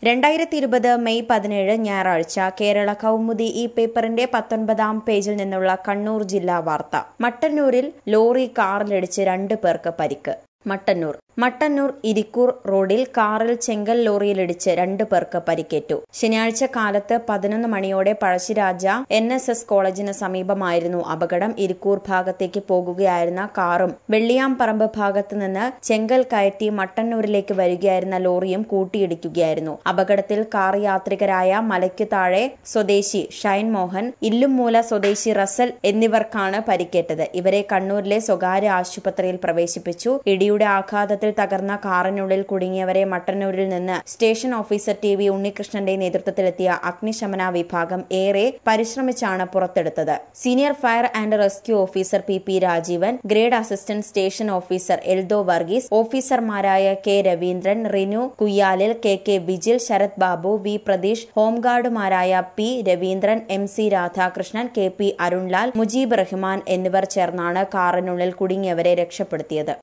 രണ്ടായിരത്തി ഇരുപത് മെയ് പതിനേഴ് ഞായറാഴ്ച കേരള കൗമുദി ഈ പേപ്പറിന്റെ പത്തൊൻപതാം പേജിൽ നിന്നുള്ള കണ്ണൂർ ജില്ലാ വാർത്ത മട്ടന്നൂരിൽ ലോറി കാറിലിടിച്ച് രണ്ടു പേർക്ക് പരിക്ക് മട്ടന്നൂർ മട്ടന്നൂർ ഇരിക്കൂർ റോഡിൽ കാറിൽ ചെങ്കൽ ലോറിയിലിടിച്ച് രണ്ടു പേർക്ക് പരിക്കേറ്റു ശനിയാഴ്ച കാലത്ത് പതിനൊന്ന് മണിയോടെ പഴശ്ശിരാജ എൻ എസ് എസ് കോളേജിന് സമീപമായിരുന്നു അപകടം ഇരിക്കൂർ ഭാഗത്തേക്ക് പോകുകയായിരുന്ന കാറും വെള്ളിയാംപറമ്പ് ഭാഗത്ത് നിന്ന് ചെങ്കൽ കയറ്റി മട്ടന്നൂരിലേക്ക് വരികയായിരുന്ന ലോറിയും കൂട്ടിയിടിക്കുകയായിരുന്നു അപകടത്തിൽ കാർ യാത്രികരായ മലയ്ക്ക് താഴെ സ്വദേശി ഷൈൻ മോഹൻ ഇല്ലുമൂല സ്വദേശി റസൽ എന്നിവർക്കാണ് പരിക്കേറ്റത് ഇവരെ കണ്ണൂരിലെ സ്വകാര്യ ആശുപത്രിയിൽ പ്രവേശിപ്പിച്ചു ഇടിയുടെ ആഘാതത്തിൽ തകർന്ന കാറിനുള്ളിൽ കുടുങ്ങിയവരെ മട്ടന്നൂരിൽ നിന്ന് സ്റ്റേഷൻ ഓഫീസർ ടി വി ഉണ്ണികൃഷ്ണന്റെ നേതൃത്വത്തിലെത്തിയ അഗ്നിശമന വിഭാഗം ഏറെ പരിശ്രമിച്ചാണ് പുറത്തെടുത്തത് senior fire and rescue officer P P Rajeevan grade assistant station officer Eldho Varghese ഓഫീസർമാരായ K Raveendran Rinu Kuyyalil K K Vijil Sarath Babu V Pratheesh ഹോംഗാർഡുമാരായ P Raveendran M C Radhakrishnan K P Arunlal Mujeeb Rahman എന്നിവർ ചേർന്നാണ് കാറിനുള്ളിൽ കുടുങ്ങിയവരെ രക്ഷപ്പെടുത്തിയത്